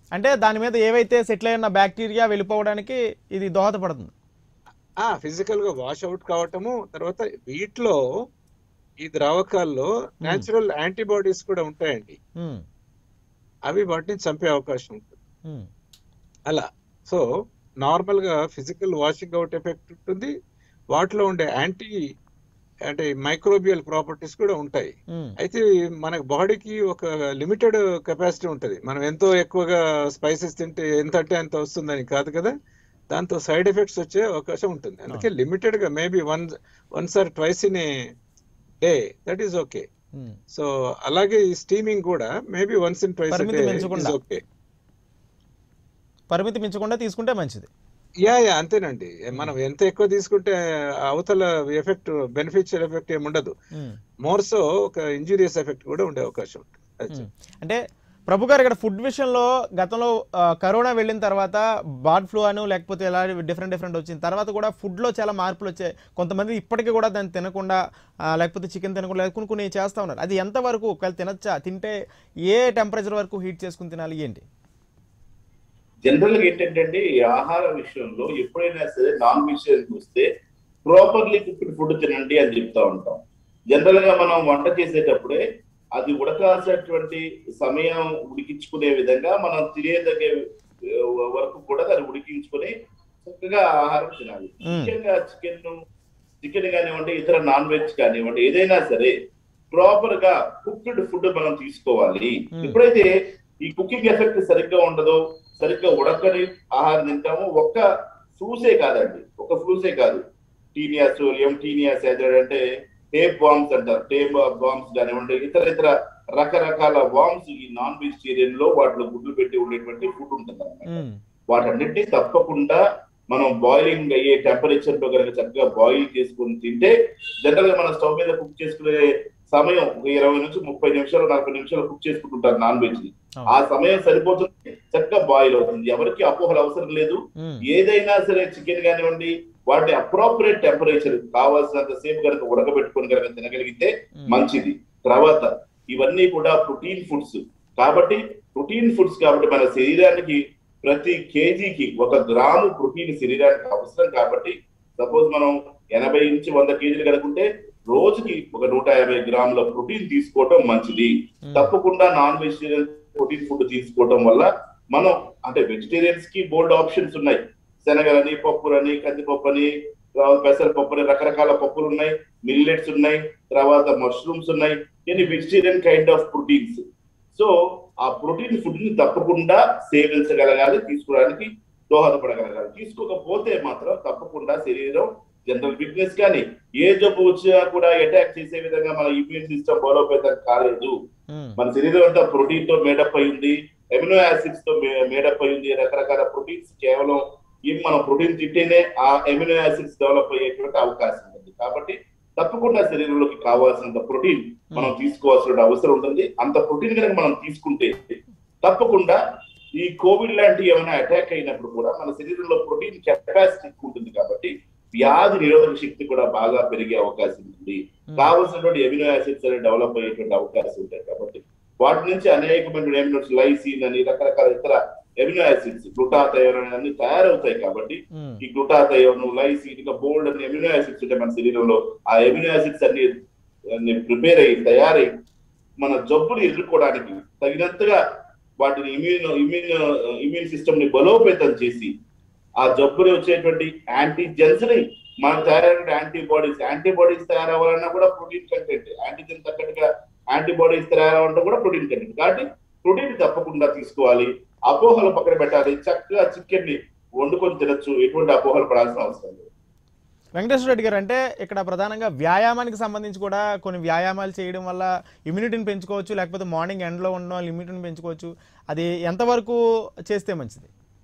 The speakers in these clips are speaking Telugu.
అంటే దాని మీద ఏవైతే సెటిల్ అయిన బ్యాక్టీరియా వెళ్ళిపోవడానికి ఇది దోహదపడుతుంది ఆ ఫిజికల్ గా వాష్ అవుట్ కావటము తర్వాత వీటిలో ఈ ద్రావకాల్లో నేచురల్ యాంటీబాడీస్ కూడా ఉంటాయండి ఉమ్, అవి వాటిని చంపే అవకాశం ఉంటుంది ఉమ్, అలా సో నార్మల్ గా ఫిజికల్ వాషింగ్ అవుట్ ఎఫెక్ట్ ఉంటుంది వాటిలో ఉండే యాంటీ అంటే మైక్రోబియల్ ప్రాపర్టీస్ కూడా ఉంటాయి ఉమ్, అయితే మన బాడీకి ఒక లిమిటెడ్ కెపాసిటీ ఉంటుంది మనం ఎంతో ఎక్కువగా స్పైసెస్ తింటే ఎంత అంటే అంత వస్తుందని కాదు కదా దాంతో సైడ్ ఎఫెక్ట్స్ వచ్చే అవకాశం ఉంటుంది అందుకే లిమిటెడ్ గా maybe one once or twice in a day that is okay um. So అలాగే ఈ స్టీమింగ్ కూడా మేబీ వన్స్ ఇన్ ట్వైస్ పరిమితి పెంచకుండా. ఓకే పరిమితి మించకుండా తీసుకుంటే మంచిది యా యా అంతేనండి మనం ఎంత ఎక్కువ తీసుకుంటే అవతల ఎఫెక్ట్ బెనిఫిషియల్ ఎఫెక్ట్ ఏమి ఉండదు ఉమ్, మోర్ సో ఒక ఇంజూరియస్ ఎఫెక్ట్ కూడా ఉండే అవకాశం ఉంటుంది అది ఉమ్. అంటే ప్రభు గారు ఇక్కడ ఫుడ్ విషయంలో గతంలో ఆ, కరోనా వెళ్ళిన తర్వాత బర్డ్ ఫ్లూ అను లేకపోతే ఎలా డిఫరెంట్ డిఫరెంట్ వచ్చిన తర్వాత కూడా ఫుడ్లో చాలా మార్పులు వచ్చాయి కొంతమంది ఇప్పటికీ కూడా దాన్ని తినకుండా ఆ, లేకపోతే చికెన్ తినకుండా లేదా కొన్ని కొన్ని చేస్తూ ఉన్నారు అది ఎంతవరకు ఒకవేళ తినచ్చా తింటే ఏ టెంపరేచర్ వరకు హీట్ చేసుకుని తినాలి ఏంటి జనరల్ గా ఏంటంటే ఈ ఆహార విషయంలో ఎప్పుడైనా సరే నాన్ వెజిటేరియన్ వస్తే ప్రాపర్లీ కుక్డ్ ఫుడ్ తినండి అని చెప్తా ఉంటాం జనరల్ గా మనం వంట చేసేటప్పుడే అది ఉడకాల్సినటువంటి సమయం ఉడికించుకునే విధంగా మనం తినేదగ్గ ఆ, వరకు కూడా దాన్ని ఉడికించుకొని చక్కగా ఆహారం తినాలి మ్మ్. ముఖ్యంగా చికెన్ చికెన్ కానివ్వండి ఇతర నాన్ వెజ్ కానివ్వండి ఏదైనా సరే ప్రాపర్ గా కుక్డ్ ఫుడ్ మనం తీసుకోవాలి మ్మ్. ఎప్పుడైతే ఈ కుకింగ్ ఎఫెక్ట్ సరిగ్గా ఉండదో సరిగ్గా ఉడకని ఆహారం తింటామో ఒక్క ఫ్లూసే కాదండి ఒక ఫ్లూసే కాదు టీనియాస్ ఎంటీనియాస్ అంటే టేప్ బాంబ్స్ అంటారు టేప్ బాంబ్స్ కానివ్వండి ఇతర ఇతర రకరకాల బాంబ్స్ ఈ నాన్ వెజిటేరియన్ లో వాటిలో గుడ్లు పెట్టి ఉండేటువంటి ఫుడ్ ఉంటుంది ఉమ్, వాటన్నిటిని తప్పకుండా మనం బాయిలింగ్ అయ్యే టెంపరేచర్ లో కనుక చక్కగా బాయిల్ చేసుకుని తింటే జనరల్ గా మనం స్టవ్ మీద కుక్ చేసుకునే సమయం ఒక ఇరవై నుంచి ముప్పై నిమిషాలు నలభై నిమిషాలు కుక్ చేసుకుంటుంటారు నాన్ వెజ్ ని అవును. ఆ సమయం సరిపోతుంది చక్కగా బాయిల్ అవుతుంది ఎవరికి అపోహలు అవసరం లేదు ఉమ్, ఏదైనా సరే చికెన్ కానివ్వండి వాటి అప్రోప్రియేట్ టెంపరేచర్ కావాల్సినంత సేపు కనుక ఉడకబెట్టుకొని కనుక తినగలిగితే ఉమ్, మంచిది తర్వాత ఇవన్నీ కూడా ప్రోటీన్ ఫుడ్స్ కాబట్టి ప్రోటీన్ ఫుడ్స్ కాబట్టి మన శరీరానికి ప్రతి కేజీకి ఒక గ్రాము ప్రోటీన్ శరీరానికి అవసరం కాబట్టి సపోజ్ మనం ఎనభై నుంచి వంద కేజీలు కనుకుంటే రోజుకి ఒక నూట యాభై గ్రాముల ప్రోటీన్ తీసుకోవటం మంచిది ఉమ్, తప్పకుండా నాన్ వెజిటేరియన్ ప్రోటీన్ ఫుడ్ తీసుకోవటం వల్ల మనం అంటే వెజిటేరియన్స్ కి బోల్డ్ ఆప్షన్స్ ఉన్నాయి శనగలని పప్పులని కందిపప్పు అని తర్వాత పెసరపప్పు అని రకరకాల పప్పులు ఉన్నాయి మిల్లెట్స్ ఉన్నాయి తర్వాత మష్రూమ్స్ ఉన్నాయి ఇన్ని vegetarian kind of proteins so ఆ ప్రోటీన్ ఫుడ్ ని తప్పకుండా సేవించగలగాలి తీసుకోవడానికి దోహదపడగలగాలి తీసుకోకపోతే మాత్రం తప్పకుండా శరీరం జనరల్ వీక్నెస్ కానీ ఏ జబ్బు వచ్చినా కూడా అటాక్ చేసే విధంగా మన ఇమ్యూన్ సిస్టమ్ డెవలప్ అయితే కాలేదు ఉమ్, మన శరీరం అంతా ప్రోటీన్ తో మేడప్ అయి ఉంది ఎమినో యాసిడ్స్ తో మేడప్ అయి ఉంది రకరకాల ప్రోటీన్స్ కేవలం ఏం మనం ప్రోటీన్ తింటేనే ఆ ఎమినో యాసిడ్స్ డెవలప్ అయ్యేటువంటి అవకాశం ఉంది కాబట్టి తప్పకుండా శరీరంలోకి కావాల్సినంత ప్రోటీన్ మనం తీసుకోవాల్సిన అవసరం ఉంటుంది అంత ప్రోటీన్ కనుక మనం తీసుకుంటే తప్పకుండా ఈ కోవిడ్ లాంటి ఏమైనా అటాక్ అయినప్పుడు కూడా మన శరీరంలో ప్రోటీన్ కెపాసిటీ ఎక్కువ ఉంటుంది కాబట్టి వ్యాధి నిరోధక శక్తి కూడా బాగా పెరిగే అవకాశం ఉంది కావలసినటువంటి ఎమినో యాసిడ్స్ అనేవి డెవలప్ అయ్యేటువంటి అవకాశం ఉంటాయి కాబట్టి వాటి నుంచి అనేకమైన ఎమినో లైసిన్ అని రకరకాల ఇతర ఎమినో యాసిడ్స్ గ్లూటాథయోన్ అని అన్ని తయారవుతాయి కాబట్టి ఉమ్, ఈ గ్లూటాథయోన్ లైసిన్ ఇంకా బోల్డ్ అన్ని ఎమినో యాసిడ్స్ ఉంటాయి మన శరీరంలో ఆ ఎమినో యాసిడ్స్ అన్ని అన్ని ప్రిపేర్ అయ్యి తయారై మన జబ్బులు ఎదుర్కోవడానికి తగినంతగా వాటిని ఇమ్యూన్ ఇమ్యూన్ ఇమ్యూన్ సిస్టమ్ ని బలోపేతం చేసి ఆ జబ్బుని వచ్చేటువంటి యాంటీజెన్స్ ని మనకు తయారైన యాంటీబాడీస్ యాంటీబాడీస్ తయారవ్వాలన్నా కూడా ప్రోటీన్ కంటెంట్ యాంటీజెన్ తగ్గట్టుగా యాంటీబాడీస్ తయారవ్వాలంటే కూడా ప్రోటీన్ కంటెంట్ కాబట్టి ప్రోటీన్ తప్పకుండా తీసుకోవాలి అపోహలు పక్కన పెట్టాలి చక్కగా చికెన్ ని వండుకొని తినొచ్చు ఎటువంటి అపోహలు పడాల్సిన అవసరం లేదు వెంకటేశ్వర రెడ్డి గారు అంటే ఇక్కడ ప్రధానంగా వ్యాయామానికి సంబంధించి కూడా కొన్ని వ్యాయామాలు చేయడం వల్ల ఇమ్యూనిటీని పెంచుకోవచ్చు లేకపోతే మార్నింగ్ ఎండ్లో ఉండడం వల్ల ఇమ్యూనిటీని పెంచుకోవచ్చు అది ఎంతవరకు చేస్తే మంచిది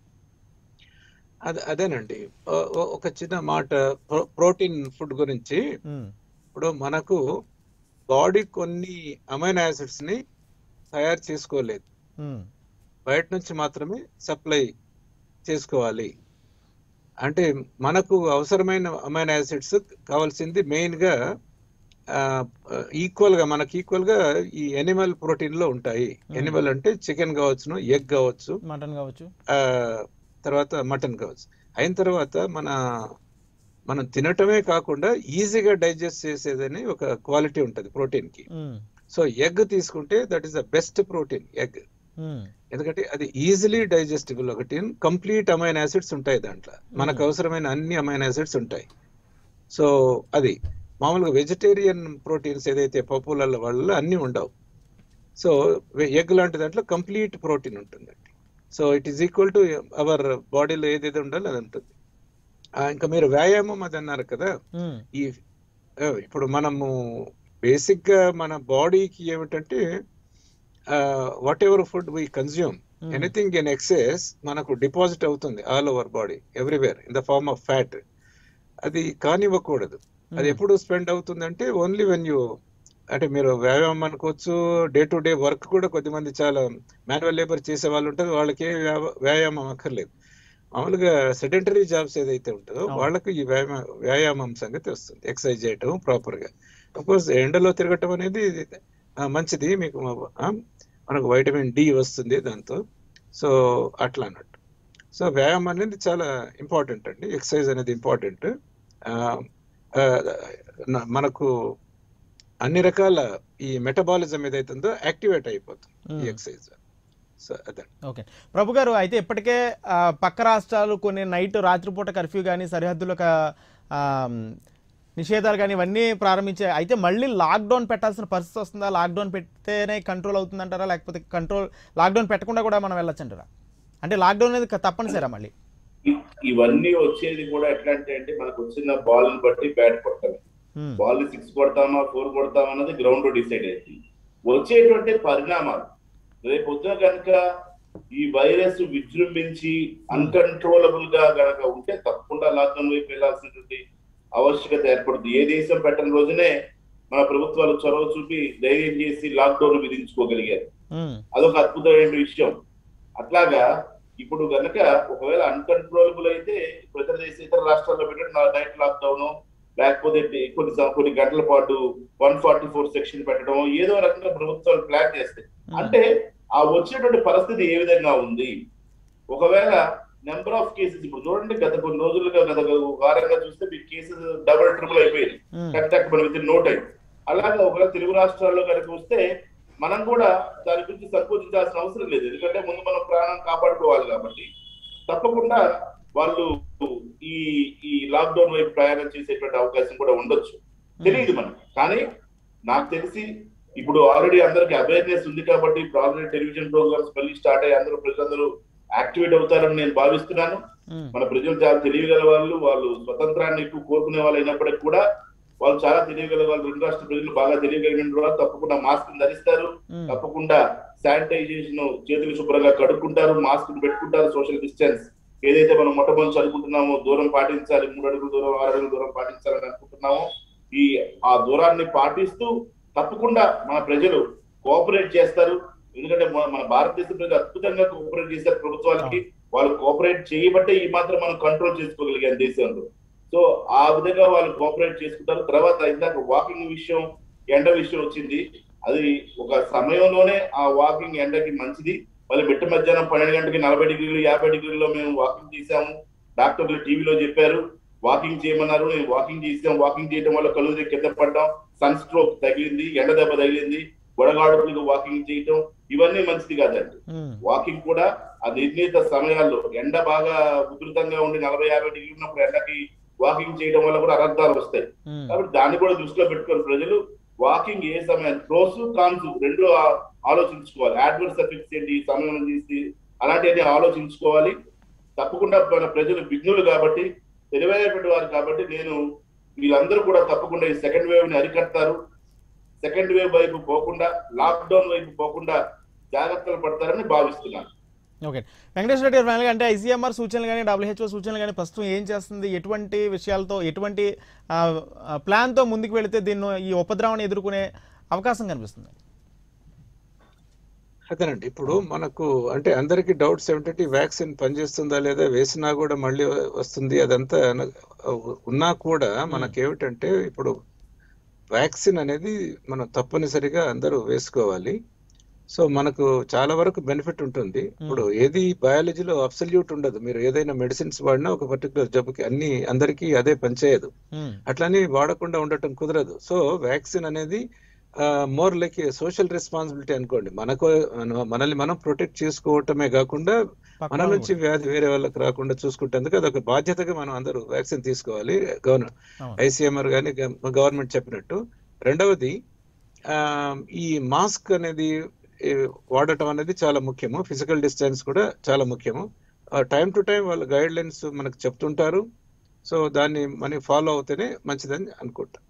అదే అదేనండి ఓ- ఓ- ఒక చిన్న మాట ప్రో- ప్రోటీన్ ఫుడ్ గురించి ఉమ్, ఇప్పుడు మనకు బాడీ కొన్ని అమైనో యాసిడ్స్ ని తయారు చేసుకోలేదు ఉమ్, బయట నుంచి మాత్రమే సప్లై చేసుకోవాలి అంటే మనకు అవసరమైన అమైనో యాసిడ్స్ కావాల్సింది మెయిన్ గా ఈక్వల్ గా మనకి ఈక్వల్ గా ఈ ఎనిమల్ ప్రోటీన్ లో ఉంటాయి ఎనిమల్ అంటే చికెన్ కావచ్చును ఎగ్ కావచ్చు మటన్ కావచ్చు ఆ, తర్వాత మటన్ కావచ్చు అయిన తర్వాత మన మనం తినటమే కాకుండా ఈజీగా డైజెస్ట్ చేసేదని ఒక క్వాలిటీ ఉంటుంది ప్రోటీన్ కి ఉమ్, సో ఎగ్ తీసుకుంటే that is the best protein egg um, ఎందుకంటే అది ఈజీలీ డైజెస్టిబుల్ ఒకటి కంప్లీట్ అమైన్ యాసిడ్స్ ఉంటాయి దాంట్లో మనకు అవసరమైన అన్ని అమైన్ యాసిడ్స్ ఉంటాయి సో అది మామూలుగా వెజిటేరియన్ ప్రోటీన్స్ ఏదైతే పప్పుల వల్ల అన్ని ఉండవు సో ఎగ్ లాంటి దాంట్లో కంప్లీట్ ప్రోటీన్ ఉంటుందండి so it is equal to our బాడీలో ఏదైతే ఉండాలో అది ఉంటుంది ఆ, ఇంకా మీరు వ్యాయామం అది అన్నారు కదా ఉమ్, ఈ ఆ, ఇప్పుడు మనము బేసిక్ గా మన బాడీకి ఏమిటంటే whatever food we consume Hmm. Anything in excess మనకు డిపాజిట్ అవుతుంది all over body everywhere in the form of fat అది కానివ్వకూడదు అది ఎప్పుడు స్పెండ్ అవుతుందంటే ఓన్లీ వెన్ యూ అంటే మీరు వ్యాయామం అనుకోవచ్చు డే టు డే వర్క్ కూడా కొద్దిమంది చాలా మాన్యువల్ లేబర్ చేసే వాళ్ళు ఉంటారు వాళ్ళకి ఏ వ్యా- వ్యాయామం అక్కర్లేదు మామూలుగా సెడెంటరీ జాబ్స్ ఏదైతే ఉంటుందో అవును. వాళ్ళకు ఈ వ్యాయామ వ్యాయామం సంగతి వస్తుంది ఎక్సర్సైజ్ చేయటం ప్రాపర్ గా సపోజ్ ఎండలో తిరగటం అనేది ఆ, మంచిది మీకు ఆ, మనకు వైటమిన్ డి వస్తుంది దాంతో సో అట్లా అన్నట్టు సో వ్యాయామం అనేది చాలా ఇంపార్టెంట్ అండి ఎక్సర్సైజ్ అనేది ఇంపార్టెంట్ మనకు అన్ని రకాల ఈ మెటబాలిజం ఏదైతే ఉందో యాక్టివేట్ అయిపోతుంది ఈ Hmm. ఎక్సర్సైజ్ సో అదే ఓకే ప్రభు గారు అయితే ఇప్పటికే ఆ, పక్క రాష్ట్రాలు కొన్ని నైట్ రాత్రిపూట కర్ఫ్యూ కానీ సరిహద్దుల క- ఆ, నిషేధాలు కానీ ఇవన్నీ ప్రారంభించాయి అయితే మళ్ళీ లాక్డౌన్ పెట్టాల్సిన పరిస్థితి వస్తుందా లాక్డౌన్ పెడితేనే కంట్రోల్ అవుతుందంటారా లేకపోతే కంట్రోల్ లాక్డౌన్ పెట్టకుండా కూడా మనం వెళ్ళొచ్చంటారా అంటే లాక్డౌన్ అనేది క- తప్పనిసరా మళ్ళీ ఇ- ఇవన్నీ వచ్చేది కూడా ఎట్లా అంటే అంటే మనకు వచ్చిన బాల్ బట్టి బ్యాట్ కొట్టడం ఉమ్, బాల్ సిక్స్ కొడతామా ఫోర్ కొడతామా అన్నది గ్రౌండ్ లో డిసైడ్ అయింది వచ్చేటువంటి పరిణామాలు రేపు పొద్దున కనుక ఈ వైరస్ విజృంభించి అన్కంట్రోలబుల్ గా గనక ఉంటే తప్పకుండా లాక్డౌన్ వైపు వెళ్లాల్సినటువంటి ఆవశ్యకత ఏర్పడుతుంది ఏ దేశం పెట్టని రోజునే మన ప్రభుత్వాలు చొరవ చూపి ధైర్యం చేసి లాక్డౌన్ విధించుకోగలిగారు ఉమ్, అదొక అద్భుతమైన విషయం అట్లాగా ఇప్పుడు గనక ఒకవేళ అన్కంట్రోలబుల్ అయితే ఇప్పుడు ఇతర దేశ ఇతర రాష్ట్రాల్లో పెట్టిన నైట్ లాక్డౌన్ లేకపోతే డి- కొన్ని స- కొన్ని గంటల పాటు వన్ ఫార్టీ ఫోర్ సెక్షన్ పెట్టడం ఏదో రకంగా ప్రభుత్వాలు ప్లాన్ చేస్తాయి అంటే ఆ వచ్చేటువంటి పరిస్థితి ఏ విధంగా ఉంది ఒకవేళ నెంబర్ ఆఫ్ కేసెస్ ఇప్పుడు చూడండి గత కొన్ని రోజులుగా గత వారంగా చూస్తే మీ కేసెస్ డబుల్ ట్రిపుల్ అయిపోయింది ఉమ్, టక్ టక్ మన విత్ నో టైం అలాగే ఒకవేళ తెలుగు రాష్ట్రాల్లో కనుక వస్తే మనం కూడా దాని గురించి సంకోచించాల్సిన అవసరం లేదు ఎందుకంటే ముందు మనం ప్రాణం కాపాడుకోవాలి కాబట్టి తప్పకుండా వాళ్ళు ఈ ఈ లాక్డౌన్ వైపు ప్రయాణం చేసేటువంటి అవకాశం కూడా ఉండొచ్చు తెలియదు మనకి కానీ నాకు తెలిసి ఇప్పుడు ఆల్రెడీ అందరికి అవేర్నెస్ ఉంది కాబట్టి ఇప్పుడు ఆల్రెడీ టెలివిజన్ ప్రోగ్రామ్స్ మళ్ళీ స్టార్ట్ అయ్యి అందరూ ప్రజలందరూ యాక్టివేట్ అవుతారని నేను భావిస్తున్నాను ఉమ్, మన ప్రజలు చాలా తెలియగల వాళ్ళు వాళ్ళు స్వతంత్రాన్ని ఎక్కువ కోరుకునే వాళ్ళు అయినప్పటికీ కూడా వాళ్ళు చాలా తెలియగల వాళ్ళు రెండు రాష్ట్ర ప్రజలు బాగా తెలియగలిగిన వాళ్ళు తప్పకుండా మాస్క్ ధరిస్తారు ఉమ్, తప్పకుండా శానిటైజేషన్ చేతులు శుభ్రంగా కడుక్కుంటారు మాస్క్ పెట్టుకుంటారు సోషల్ డిస్టెన్స్ ఏదైతే మనం మొట్టమొదటి అనుకుంటున్నామో దూరం పాటించాలి మూడు అడుగుల దూరం ఆరు అడుగుల దూరం పాటించాలని అనుకుంటున్నామో ఈ ఆ దూరాన్ని పాటిస్తూ తప్పకుండా మన ప్రజలు కోఆపరేట్ చేస్తారు ఎందుకంటే మన మన భారతదేశ ప్రజలు అద్భుతంగా కోఆపరేట్ చేశారు ప్రభుత్వాలకి వాళ్ళు కోఆపరేట్ చేయబట్టే ఈ మాత్రం మనం కంట్రోల్ చేసుకోగలిగాం దేశంలో సో ఆ విధంగా వాళ్ళు కోఆపరేట్ చేసుకుంటారు తర్వాత ఇందాక వాకింగ్ విషయం ఎండ విషయం వచ్చింది అది ఒక సమయంలోనే ఆ వాకింగ్ ఎండకి మంచిది మళ్ళీ మిట్ట మధ్యాహ్నం పన్నెండు గంటకి నలభై డిగ్రీలు యాభై డిగ్రీల్లో మేము వాకింగ్ చేసాము డాక్టర్లు టీవీలో చెప్పారు వాకింగ్ చేయమన్నారు నేను వాకింగ్ చేసాం వాకింగ్ చేయడం వల్ల కళ్ళు తిరిగి కింద పడ్డాం సన్ స్ట్రోక్ తగిలింది ఎండ దెబ్బ తగిలింది గొడగాడుపులకు వాకింగ్ చేయటం ఇవన్నీ మంచిది కాదండి ఉమ్, వాకింగ్ కూడా ఆ నిర్ణీత సమయాల్లో ఎండ బాగా ఉధృతంగా ఉండి నలభై యాభై డిగ్రీ ఉన్నప్పుడు ఎండకి వాకింగ్ చేయడం వల్ల కూడా అనర్థాలు వస్తాయి ఉమ్, కాబట్టి దాన్ని కూడా దృష్టిలో పెట్టుకొని ప్రజలు వాకింగ్ ఏ సమయం ప్రోస్ కాన్స్ రెండు ఆ- ఆలోచించుకోవాలి అడ్వర్స్ ఎఫెక్ట్స్ ఏంటి ఈ సమయం తీసి అలాంటివన్నీ ఆలోచించుకోవాలి తప్పకుండా మన ప్రజలు విఘ్నులు కాబట్టి తెలివైనటువంటి వారు కాబట్టి నేను వీళ్ళందరూ కూడా తప్పకుండా ఈ సెకండ్ వేవ్ ని అరికడతారు సెకండ్ వేవ్ వైపు పోకుండా లాక్డౌన్ వైపు పోకుండా జాగ్రత్తలు పడతారని భావిస్తున్నాను ఓకే వెంకటేశ్వర రెడ్డి గారు ఫైనల్గా అంటే ఐసీఎంఆర్ సూచనలు కానీ డబ్ల్యూహెచ్ఓ సూచనలు కానీ ప్రస్తుతం ఏం చేస్తుంది ఎటువంటి విషయాలతో ఎటువంటి ఆ, ఆ, ప్లాన్తో ముందుకు వెళితే దీన్ని ఈ ఉపద్రవాన్ని ఎదుర్కొనే అవకాశం కనిపిస్తుంది అదేనండి ఇప్పుడు మనకు అంటే అందరికి డౌట్స్ ఏమిటంటే వ్యాక్సిన్ పనిచేస్తుందా లేదా వేసినా కూడా మళ్ళీ వస్తుంది అదంతా అన- ఉన్నా కూడా మనకేమిటంటే ఇప్పుడు వ్యాక్సిన్ అనేది మనం తప్పనిసరిగా అందరూ వేసుకోవాలి సో మనకు చాలా వరకు బెనిఫిట్ ఉంటుంది ఇప్పుడు ఏది బయాలజీలో అబ్సల్యూట్ ఉండదు మీరు ఏదైనా మెడిసిన్స్ వాడినా ఒక పర్టికులర్ జబ్బుకి అన్ని అందరికీ అదే పనిచేయదు ఉమ్, అట్లని వాడకుండా ఉండటం కుదరదు సో వ్యాక్సిన్ అనేది మోర్ లైక్ సోషల్ రెస్పాన్సిబిలిటీ అనుకోండి మనకు మన- మనల్ని మనం ప్రొటెక్ట్ చేసుకోవటమే కాకుండా పక్కన మన నుంచి వ్యాధి వేరే వాళ్ళకి రాకుండా చూసుకుంటేందుకు అదొక బాధ్యతగా మనం అందరూ వ్యాక్సిన్ తీసుకోవాలి గవర్నమెంట్ అవును. ఐసీఎంఆర్ కానీ గవర్నమెంట్ చెప్పినట్టు రెండవది ఆ, ఈ మాస్క్ అనేది ఏ, వాడటం అనేది చాలా ముఖ్యము ఫిజికల్ డిస్టెన్స్ కూడా చాలా ముఖ్యము టైం టు టైం వాళ్ళ గైడ్ లైన్స్ మనకు చెప్తుంటారు సో దాన్ని మనం ఫాలో అవుతేనే మంచిదని అనుకుంటా